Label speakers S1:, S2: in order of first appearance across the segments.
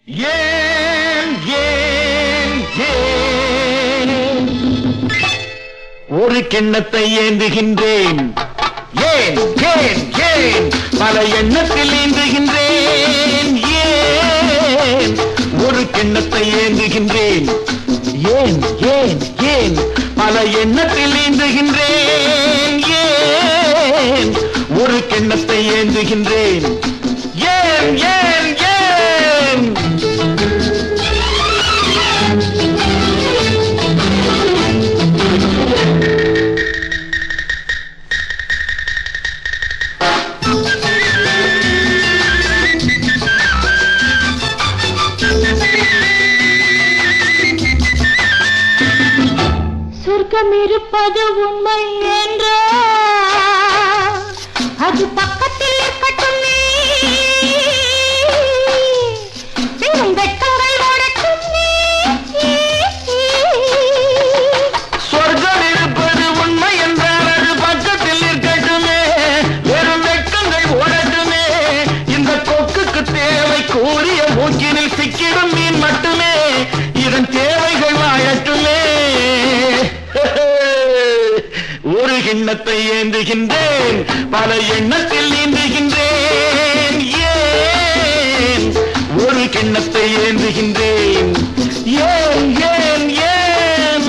S1: ஏன் ஏன் ஏன் ஒரு கிண்ணத்தை ஏந்துகின்றேன் ஏன் ஏன் ஏன் பல எண்ணத்தில் ஏந்துகின்றேன் ஏன் ஒரு கிண்ணத்தை ஏந்துகின்றேன் ஏன் ஏன் ஏன் பல எண்ணத்தில் ஏந்துகின்றேன் ஏன் ஒரு கிண்ணத்தை ஏந்துகின்றேன் ஏன் ஏன் ஏன்
S2: சொர்க்கம் இருப்பது உண்மை என்றோ அது பக்கத்தில் இருக்கட்டுமே வெறும் வெட்கங்கள் ஓடட்டுமே
S1: சொர்க்கம் இருப்பது உண்மை என்றால் அது பக்கத்தில் இருக்கட்டுமே வெறும் வெட்கங்கள் ஓடட்டுமே இந்த கொக்குக்கு தேவை கூறிய மூக்கினில் சிக்கிடும் மீன் மட்டுமே இதன் தேவைகள் வாழட்டுமே ஒரு கிண்ணத்தை ஏந்துகின்றேன் பல எண்ணத்தில் நீந்துகின்றேன் ஏன் ஒரு கிண்ணத்தை ஏந்துகின்றேன் ஏன் ஏன் ஏன்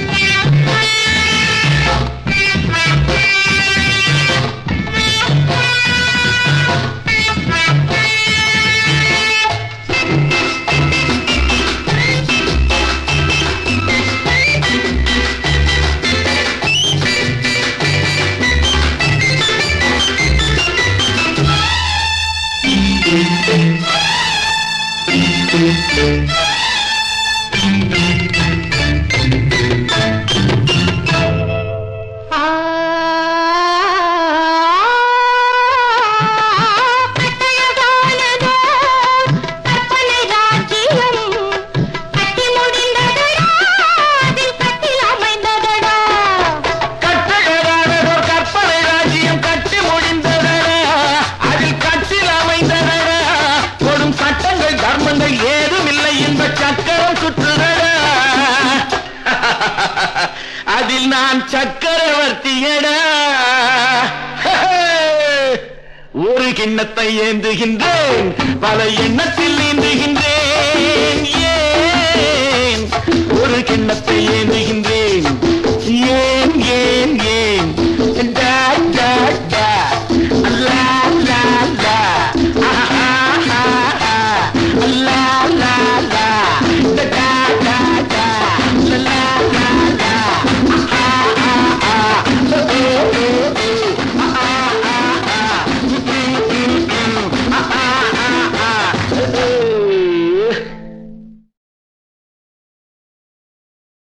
S2: ஆ, கட்டழகானதோ கற்பனை ராஜ்யம். கட்டி முடிந்ததடா, அதில் கட்டில் அமைந்ததடா.
S1: கட்டழகானதோ கற்பனை ராஜ்யம் கட்டி முடிந்ததடா அதில் கட்டில் அமைந்ததடா கொடும் சட்டங்கள் தர்மங்கள் ஏதுமில்லை இந்த சக்கரம் சுற்றுதடா அதில் நான் சக்கரவர்த்தியடா ஒரு கிண்ணத்தை ஏந்துகின்றேன் பல எண்ணத்தில் நீந்துகின்றேன்